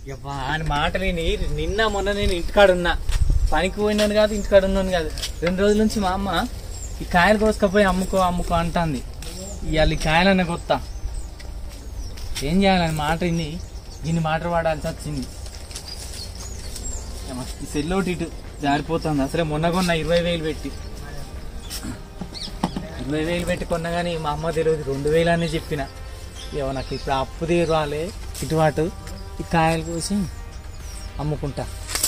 యవ్వా, ఆయన మాటలు విని నిన్న మొన్న నేను ఇంటికాడ ఉన్నా పనికి పోయినాను కాదు ఇంటికాడ ఉన్నాను కాదు రెండు రోజుల నుంచి మా అమ్మ ఈ కాయలు కోసుకపోయి అమ్ముకో అమ్ముకో అంటుంది ఇవాళ ఈ కాయలన్న కొత్త ఏం చేయాలని మాట విని దీన్ని మాట వాడాల్సి వచ్చింది ఏమ్మా, ఈ సెల్లోటి ఇటు జారిపోతుంది అసలే మొన్న కొన్న ఇరవై వేలు పెట్టి ఇరవై వేలు పెట్టి కొన్నా కానీ మా అమ్మ తెలియదు రెండు వేలు అని చెప్పిన ఏమో నాకు ఇప్పుడు అప్పు తీరాలే ఇటువాటు ఈ కాయలు కోసి అమ్ముకుంటా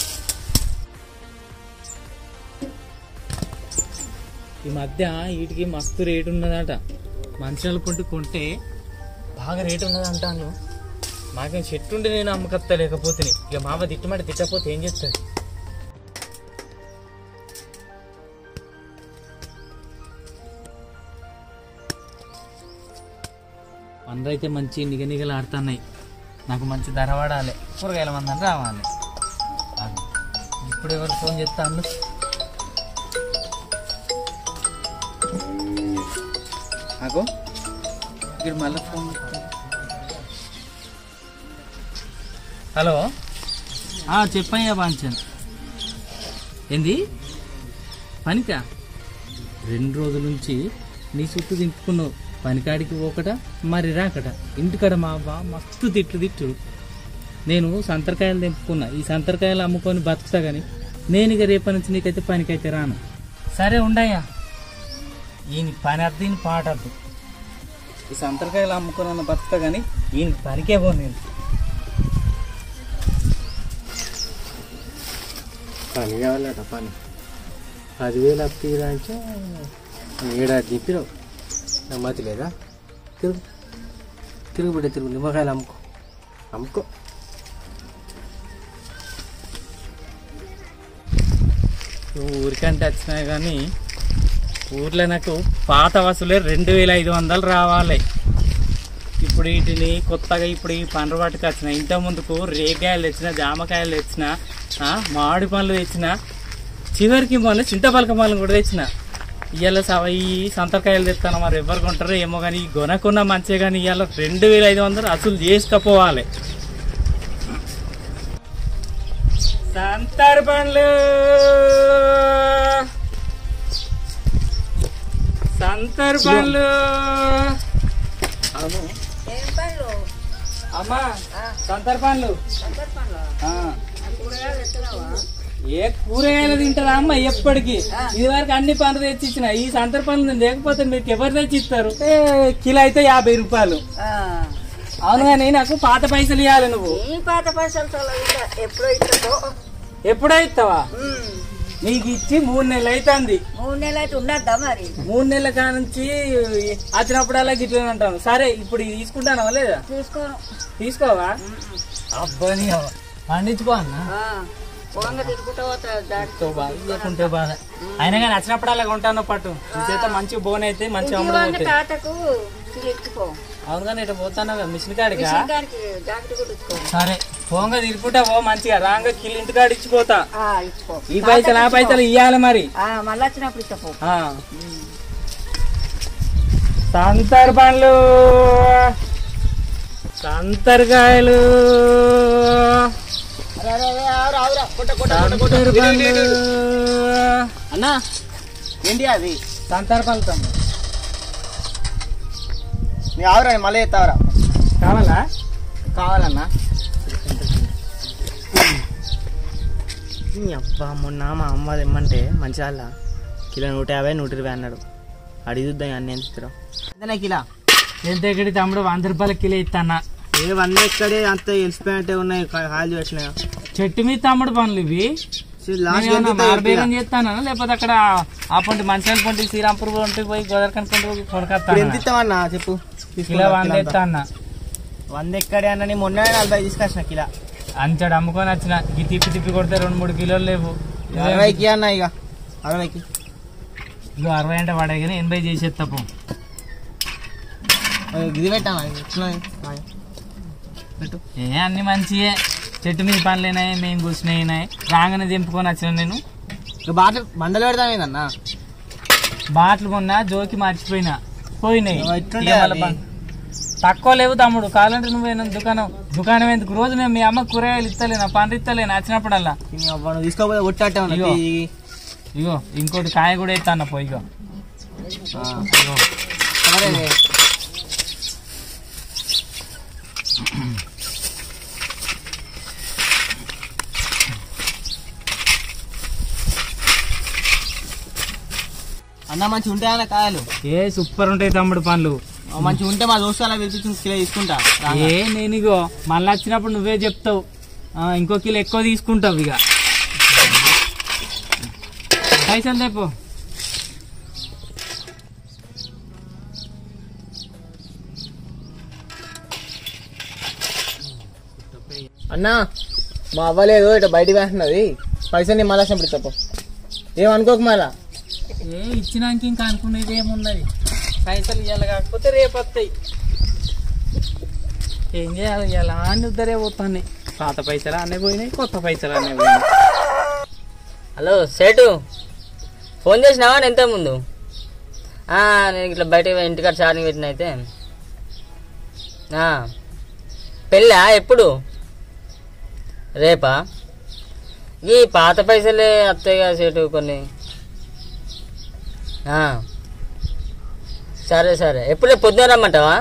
ఈ మధ్య వీటికి మస్తు రేటు ఉన్నదట మంచాల పొంటి కొంటే బాగా రేటు ఉన్నది అంటాను మాకేం చెట్టు ఉండి నేను అమ్మకత్తా లేకపోతే ఇక మామ తిట్టమాట తిట్టకపోతే ఏం చేస్తుంది అందరూ అయితే మంచి నిగ నిగలు ఆడుతున్నాయి నాకు మంచి ధర పడాలి కూరగాయల మందని రావాలి ఆగు. ఇప్పుడు ఎవరు ఫోన్ చేస్తాను అగో ఇక్కడ మళ్ళీ ఫోన్ చేస్తాను. హలో ఆ, చెప్పయ్యా బాంచన్ ఏంది పనికా రెండు రోజుల నుంచి నీ చుట్టూ తింటుకున్నావు పనికాడికి పోకట మరి రాకట ఇంటికాడ మా అవ్వ మస్తు తిట్లు తిట్టుడు నేను సంతరకాయలు తెంపుకున్నా ఈ సంతరకాయలు అమ్ముకొని బతుకుతా కానీ నేను ఇక రేపటి నుంచి నీకైతే పనికైతే రాను సరే ఉండయ్యా ఈయన పని అర్థం ఈయన పాట అర్థం ఈ సంతరకాయలు అమ్ముకున్న బతుకుతా కానీ ఈయన పనికే పో నేను పని కావాలట పని పదివేలు అప్పు తీరాంచే ఏడాది చెప్పినావు నాకు మతి లేదా తిరుగు తిరుగు బిడ్డ తిరుగు నిమ్మకాయలు అమ్ముకో అమ్ముకో నువ్వు ఊరికంటే వచ్చినాయి కానీ ఊర్లో నాకు పాత వసూలే రెండు వేల ఐదు వందలు రావాలి ఇప్పుడు వీటిని కొత్తగా ఇప్పుడు ఈ పండ్ర వాటికి వచ్చిన ఇంత ముందుకు రేగాయలు తెచ్చిన జామకాయలు తెచ్చిన ఆ, మామిడి పండ్లు తెచ్చిన చివరికి మళ్ళీ చింతపలక పండ్లు కూడా తెచ్చిన ఇవాళ సవ ఈ సంతకాయలు తెస్తాను మరి ఎవరు కొంటారో ఏమో కానీ ఈ కొనకున్న మంచిగా కానీ ఇవాళ రెండు వేల ఐదు వందలు అసలు చేసుకపోవాలి సంతర్ పండ్లు సంతర్ పండ్లు అవును ఏం పనులు అమ్మా సంతర్ పండ్లు సంతర్ పనులు ఆ. కూరగాయలు ఎత్తున్నావా ఏ కూరగాయలు తింటారా అమ్మ ఎప్పటికి ఇది వరకు అన్ని పనులు తెచ్చి ఇచ్చిన ఈ సంతర్ పనులు లేకపోతే మీకు ఎవరు తెచ్చి ఇస్తారు ఏ, కిలో అయితే యాభై రూపాయలు అవును కానీ నాకు పాత పైసలు ఇవ్వాలి నువ్వు ఈ పాత పైసలతో ఇంకా ఎప్పుడో ఇస్తుందో ఎప్పుడో ఇస్తావా నీకు ఇచ్చి మూడు నెలలు అవుతుంది మూడు నెలలు అయితే ఉండద్దా మరి మూడు నెలల కానుంచి వచ్చినప్పుడల్లా గిట్లే అంటాను సరే ఇప్పుడు ఇది తీసుకుంటానా లేదా తీసుకోను తీసుకోవా అబ్బని పండించుకో అన్న పోంగ తిరుగుతూ పోతా తో బాధ లేకుంటే బాధ అయినా కానీ వచ్చినప్పుడల్లా కొంటాను పట్టు ఈ చేత మంచి బోన్ అయితే మంచి అమ్ముడు పోతాయి తాతకు తిరిగిపో అవును కానీ ఇట్లా పోతాను మిషన్ కాడిగా దానికి జాకెట్ కూడా ఇచ్చుకో సరే పోంగా తిరుగుకుంటా పో మంచిగా రాంగా కిల్ ఇంటి కాడ ఇచ్చిపోతా ఆ, ఇచ్చుకో ఈ పైసలు ఆ పైసలు ఇయ్యాలి మరి ఆ, మళ్ళీ వచ్చినప్పుడు ఇచ్చపో ఆ. సంతర్ పండ్లు సంతరకాయలు సంతర్ పండ్లు అన్నా ఏంటి అది సంతర్ పండ్లు తమ్ముడు. నీ ఆవురా మళ్ళీ ఎత్తావరా కావాలా కావాలన్నా అబ్బా మొన్న మా అమ్మ తెమ్మంటే మంచిగా కిలో నూట యాభై నూట ఇరవై అన్నాడు అడిగి చూద్దాం అన్నీ ఎంత ఇస్తారో ఎంతనే కిలా ఎంత ఎక్కడి తమ్ముడు వంద రూపాయల కిలో ఇస్తానా ఏ వన్ ఎక్కడే అంత వెలిసిపోయినట్టే ఉన్నాయి కాయలు వచ్చినాయి చెట్టు మీద తమ్ముడు పనులు ఇవి లాస్ట్ నేనేమన్నా మార్బేరం చేస్తానా లేకపోతే అక్కడ ఆ పొంటి మంచాల పొంటి శ్రీరాంపూర్ పొంటి పోయి గోదావరి కనుకుంటూ ఇప్పుడు ఎంత కొనుకొస్తాను ఇస్తామన్నా చెప్పు కిలో వంద ఎత్తా అన్న వంద ఎక్కడే అన్న నీ మొన్న నలభై తీసుకొచ్చిన కిలో అంచాడు అమ్ముకొని వచ్చిన ఈ తిప్పి తిప్పి కొడితే రెండు మూడు కిలోలు లేవు అరవైకి అన్న ఇక అరవైకి ఇదిగో అరవై అంటే వాడే కానీ ఎనభై చేసేస్తా పో ఇది పెట్టామా ఎట్లున్నది? కాయ. పెట్టు ఏ అన్ని మంచియే చెట్టు మీద పనులేనాయి మేము కూర్చున్నాయి రాగానే దింపుకొని వచ్చిన నేను ఇక బాటలు బండలు పెడతామేదన్నా బాటలు కొన్నా జోకి మర్చిపోయినా పోయినాయి ఇవి ఎట్లుంటాయి ఇక మళ్ళా అవి? పం- తక్కువ లేవు తమ్ముడు కావాలంటే నువ్వు ఏమైనా దుకాణం దుకాణం ఎందుకు రోజు నేను మీ అమ్మ కూరగాయలు ఇస్తలేనా పండ్లు ఇస్తలేనా వచ్చినప్పుడల్లా నీ అవ్వ నువ్వు తీసుకోకపోతే కొట్టాటే ఇగో. ఇగో ఇంకోటి కాయ కూడా ఇస్తాను పో ఇగో అన్న మంచి ఉంటాయన్న కాయలు ఏ సూపర్ ఉంటాయి తమ్ముడు పండ్లు మంచి ఉంటే మా దోస్తు అలా పిలిపించి కిలో తీసుకుంటా రాగా. ఏ నేను ఇగో మళ్ళీ వచ్చినప్పుడు నువ్వే చెప్తావు ఆ, ఇంకో కిలో ఎక్కువ తీసుకుంటావు ఇక పైసలు తెపో అన్న మా అవ్వలేదు ఇట్లా బయటికి వేస్తున్నది పైసలు నేను మళ్ళీ వచ్చినప్పుడు తప్పు ఏమనుకోకు మళ్ళా ఏ ఇచ్చినాక ఇంకా అనుకునేది ఏమున్నది పైసలు ఇవ్వాలి కాకపోతే రేపు వస్తాయి ఏం చేయాలి ఇలా అన్ని ఉద్దరే పోతాయి పాత పైసలు అన్నీ పోయినాయి కొత్త పైసలు అన్నీ పోయినాయి హలో సేటు ఫోన్ చేసినావా ఎంత ముందు ఆ, నేను ఇట్లా బయట ఇంటికాడ చార్జింగ్ పెట్టిన అయితే ఆ, పెళ్ళా ఎప్పుడు రేపా ఈ పాత పైసలే వస్తాయి కదా సేటు కొన్ని ఆ, సరే సరే ఎప్పుడు పొద్దున రమ్మంటావా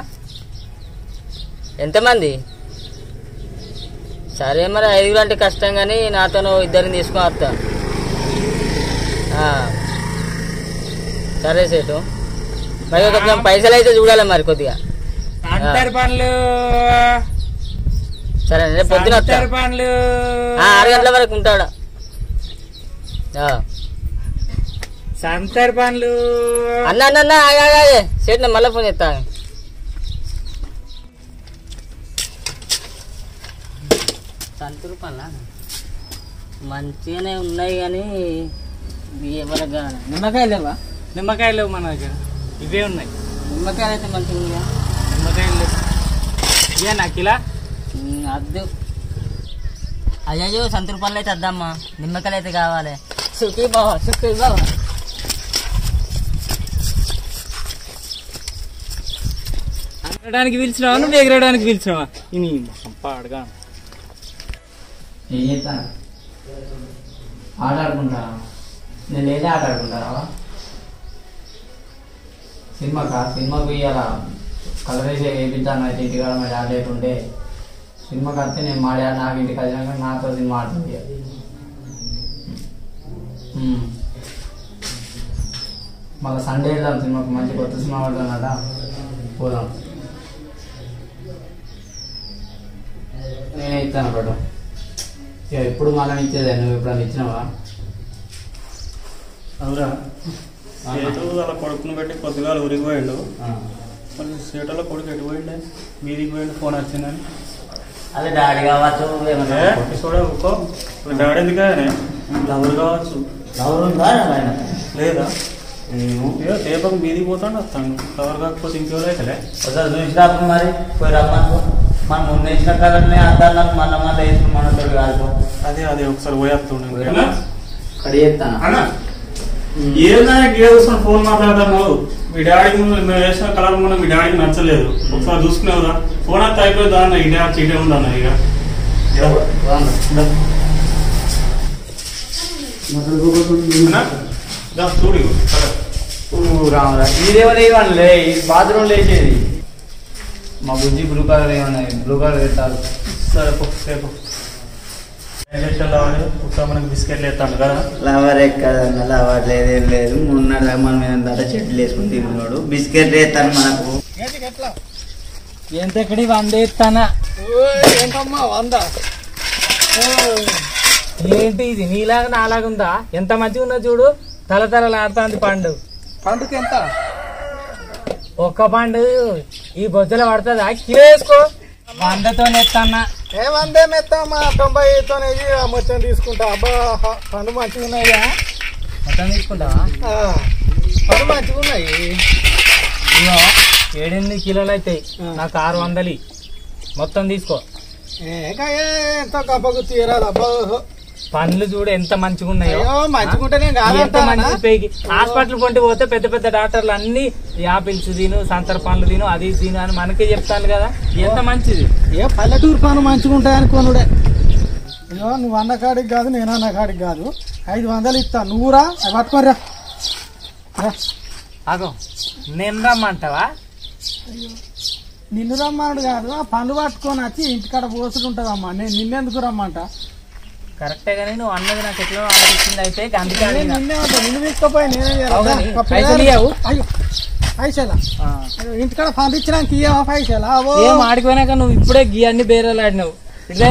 ఎంతమంది సరే మరి ఐదుగురు అంటే కష్టం కానీ నాతో ఇద్దరిని తీసుకొని వస్తా ఆ. సరే సేటు మరి కొంచెం పైసలు అయితే చూడాలి మరి కొద్దిగా అంతర్ పండ్లు సరే రేపు పొద్దున వస్తా అంతర్ పండ్లు ఆ, ఆరు గంటల వరకు ఉంటాడా ఆ. సంతర్ పండ్లు అన్న అన్న అన్న ఆగు, ఆగు, ఆగు. సేటు నేను మళ్ళీ ఫోన్ చేస్తా సంత రూపాయల మంచిగానే ఉన్నాయి కానీ ఎవరికి నిమ్మకాయలు లేవా నిమ్మకాయలు లేవు మన దగ్గర ఇవే ఉన్నాయి నిమ్మకాయలు అయితే మంచిగా ఉన్నాయా నిమ్మకాయలు లేవు ఇవే నాకు ఇలా ఉమ్, అద్దు అయ్యో సంత రూపాయలు అయితే అద్దమ్మా నిమ్మకాయలు అయితే కావాలి సుఖీ బావా సుఖీ బావా అనడానికి పిలిచినావా నువ్వు ఎగరడానికి పిలిచినావా ఇని మొహం పాడుగా ఏం చేస్తాను ఆట ఆడుకుంటా నేను లేదే ఆట ఆడుకుంటారా సినిమాకా సినిమాకు ఇవాళ కలర్ వేసి వేయించాను అయితే ఇంటికాడ మా డాడీ లేకుంటే సినిమాకి వస్తే నేను మా డాడీ నాకు ఇంటికి వచ్చినాక నాతో సినిమా ఆడుతుంది ఉమ్. మళ్ళీ సండే వెళ్దాం సినిమాకి మంచి కొత్త సినిమా పడుతుందట పోదాం నేనే ఇస్తాను పడు ఇక ఎప్పుడు మళ్ళీ ఇచ్చేదే నువ్వు ఎప్పుడన్నా ఇచ్చినావా అవురా సేటు అలా కొడుకుని పెట్టి పొద్దుగాల ఊరికి పోయిండు ఆ. మళ్ళీ సేటలో కొడుకు ఎటు పోయిండే మీదికి పోయిండు ఫోన్ వచ్చిందని అదే డాడీ కావచ్చు ఏమన్నా ఏ చూడ ఊకో ఇప్పుడు డాడీ ఎందుకనే లవర్ కావచ్చు గౌరవంగా ఆయన లేదా ఏ దీపక్ మీదికి పోతాడు వస్తాను లవర్ కాకపోతే ఇంకెవరు అయితేలే ఒకసారి చూసినప్పుడు మరి పోయి రమ్మను మనం ముందు వేసిన కలర్నే అద్దాలను మళ్ళీ మళ్ళీ వేసుకుని మనతో కాదు అదే అదే ఒకసారి పోయేస్తాను కడి చేస్తాను ఏదైనా గేర్ చూసుకొని ఫోన్ మాట్లాడతాను మీ డాడీకి ముందు మేము వేసిన కలర్ ముందు మీ డాడీకి నచ్చలేదు ఒకసారి చూసుకునేవురా ఫోన్ అంతా అయిపోయిందా అన్న ఇదే చీటే ఉందన్న ఇక అన్నా, దా చూడు ఇగో, కలర్. రామరా ఇదేమన్నా ఇవ్వండి ఈ బాత్రూమ్ లేచేది మా బుజ్జి బ్లూ కలర్ ఏమన్నా బ్లూ కలర్ పెట్టాలి సరే పో రేపు రైల్వే ఒకసారి మనకి బిస్కెట్లు వేస్తాను కదా లవర్ ఎక్కడన్నా లవర్ లేదేం లేదు మొన్న మన మీద దట చెట్లు వేసుకుని తిన్నాడు బిస్కెట్ వేస్తాను మనకు ఎంత ఎక్కడి వంద ఎత్తానా ఏంటమ్మా వంద ఏంటి ఇది నీలాగా నాలాగా ఉందా ఎంత మంచిగా ఉన్నా చూడు తల తలలాడుతుంది పండు పండుగ ఎంత ఒక్క పండు ఈ బొజ్జల పడుతుందా కిలో వేసుకో వందతో ఎత్తానా ఏ వందే మెత్తమ్మా తొంభైతో మొత్తం తీసుకుంటా అబ్బా హ, పండు మంచిగా ఉన్నాయా మొత్తం తీసుకుంటావా ఆ, పండు మంచిగా ఉన్నాయి ఇగో ఏడెనిమిది కిలోలు అవుతాయి నాకు ఆరు వందలు మొత్తం తీసుకో ఏ కాయ ఎంత గబ్బకు తీరాలి అబ్బా పండ్లు చూడు ఎంత మంచిగా ఉన్నాయో అయ్యో మంచిగుంటేనే ఎంత కాదంటానా? మంచి పేగి హాస్పిటల్ కొంటే పోతే పెద్ద పెద్ద డాక్టర్లు అన్ని యాపిల్స్ తిను సంతర పండ్లు తిను అది తిను అని మనకే చెప్తాను కదా ఎంత మంచిది ఏ పల్లెటూరు పనులు మంచిగా ఉంటాయి అనుకోనుడే అయ్యో నువ్వు అన్న కాడికి కాదు నేను అన్న కాడికి కాదు ఐదు వందలు ఇస్తా నువ్వురా అవి పట్టుకోరా అగో నేను రమ్మంటావా నిన్ను రమ్మన్నాడు కాదు ఆ పనులు పట్టుకొని వచ్చి ఇంటికాడ పోసుడు ఉంటుందమ్మా నేను నిన్నెందుకు రమ్మంట కరెక్టే కానీ నువ్వు అన్నది నాకు ఎట్లా అనిపించింది అయితే అందుకే నేను అడిగినా. నిన్నే ఉంటా నిన్ను తీసుకుపోయి నేనే చేయాలి. అవునా? ఒక పైసలు పిల్లగాడు- ఇయ్యవు? అయ్యో పైసలా ఆ. అయ్యో, ఇంటికాడ ఫండ్ ఇచ్చినాక ఇయ్యవా పైసలా అవో ఏం ఆడిపోయినాక నువ్వు ఇప్పుడే గీ అన్ని బేరేలు ఆడినావు ఇదే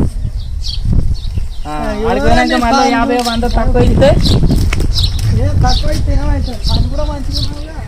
ఆ, అయ్యో, ఆడిపోయినాక నేను మళ్ళీ పండు- యాభై వంద తక్కువ ఇస్తే ఏం తక్కువ అయితే ఏమైతే పని కూడా మంచిగా ఉన్నావుగా.